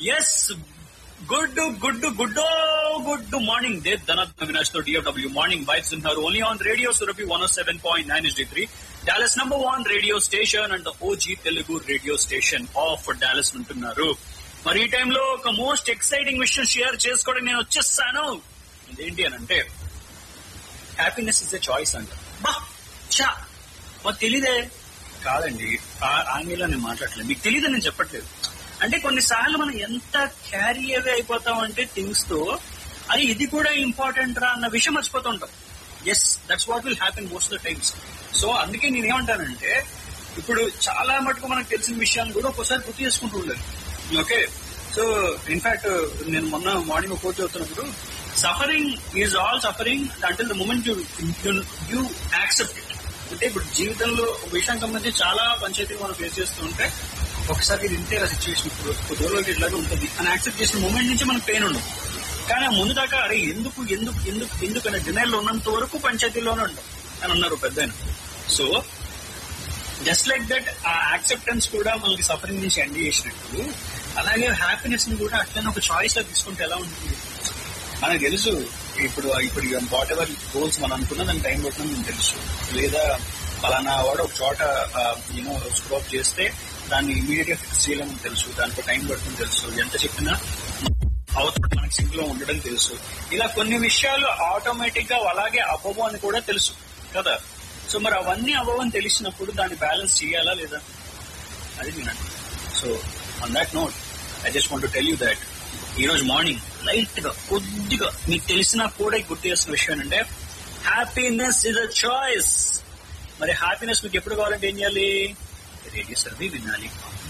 yes good good good good morning దే ధనత్ అవినాష్ తో డిఎఫ్డబ్ల్యూ మార్నింగ్ వైబ్స్ ఉన్నారు only on radio Surabhi one seven point nine S three Dallas number one radio station and OG Telugu radio station of Dallas ఉంటున్నారు మరి ఈ టైంలో ఒక most exciting విషయం షేర్ చేసుకోవడం నేను వచ్చేస్తాను ఇదేంటి అని అంటే హ్యాపీనెస్ ఇస్ ఎ చాయిస్ అంట బా చా మాకు తెలీదే కాదండి ఆ- ఆంగ్లంలో నేను మాట్లాడలేదు మీకు తెలియదు నేను చెప్పట్లేదు అంటే కొన్నిసార్లు మనం ఎంత క్యారీ అవే అయిపోతాం అంటే థింగ్స్ తో అది ఇది కూడా ఇంపార్టెంట్ రా అన్న విషయం మర్చిపోతుంటాం yes that's what will happen most the times so అందుకే నేను ఏమంటానంటే ఇప్పుడు చాలా మటుకు మనకు తెలిసిన విషయాలు కూడా ఒక్కోసారి గుర్తు చేసుకుంటూ ఉండాలి ఓకే సో ఇన్ఫాక్ట్ నేను మొన్న మార్నింగ్ కోచ్ చదువుతున్నప్పుడు suffering is all suffering until the moment you you accept it అంటే ఇప్పుడు జీవితంలో ఒక విషయానికి సంబంధించి చాలా పంచాయతీలు మనం ఫేస్ చేస్తూ ఉంటే ఒకసారి ఇది ఇంతే సిచ్యువేషన్ ఇప్పుడు కొద్ది రోజులకి ఇట్లాగే ఉంటుంది అని యాక్సెప్ట్ చేసిన మూమెంట్ నుంచి మనకు పెయిన్ ఉండదు కానీ ఆ ముందు దాకా అరే ఎందుకు ఎందుకు ఎందుకు ఎందుకు అనే డినైల్ ఉన్నంత వరకు పంచాయతీలోనే ఉంటాం అని అన్నారు పెద్ద సో జస్ట్ లైక్ దట్ ఆ యాక్సెప్టెన్స్ కూడా మనకి సఫరింగ్ నుంచి ఎండ్ చేసినట్టు అలాగే హ్యాపీనెస్ ని కూడా అట్లనే ఒక చాయిస్ గా తీసుకుంటే ఎలా ఉంటుంది మనకు తెలుసు ఇప్పుడు ఇప్పుడు వాట్ ఎవర్ గోల్స్ మనం అనుకున్నా దానికి టైం పడుతుంది మనకు తెలుసు లేదా పలానా వాడు ఒక చోట యూనో స్కోప్ చేస్తే దాన్ని ఇమీడియట్ గా ఫిక్స్ చేయలేమని తెలుసు దానికి టైం పడుతుంది తెలుసు ఎంత చెప్పినా అవతల మనకి సింక్ లో ఉండడం తెలుసు ఇలా కొన్ని విషయాలు ఆటోమేటిక్ గా అలాగే అవ్వవు అని కూడా తెలుసు కదా సో మరి అవన్నీ అవ్వవని తెలిసినప్పుడు దాన్ని బ్యాలెన్స్ చేయాలా లేదా అది వినండి so on that note I just want tell you that ఈ రోజు మార్నింగ్ లైట్ గా కొద్దిగా మీకు తెలిసినా కూడా గుర్తు చేసిన విషయం ఏంటంటే హ్యాపీనెస్ ఇస్ అ చాయిస్ మరి హ్యాపీనెస్ మీకు ఎప్పుడు కావాలంటే ఏం చేయాలి రేడియో సర్వీ వినాలి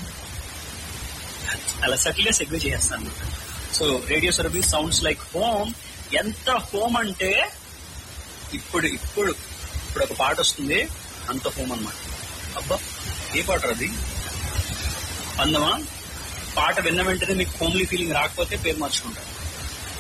అలా సటిల్ గా సెగ్వే చేస్తాను so radio service sounds like home ఎంత హోమ్ అంటే ఇప్పుడు ఇప్పుడు ఇప్పుడు ఒక పాట వస్తుంది అంత హోమ్ అన్నమాట అబ్బా ఏ పాట అది అందమా పాట విన్న వెంటనే మీకు హోమ్లీ ఫీలింగ్ రాకపోతే పేరు మార్చుకుంటారు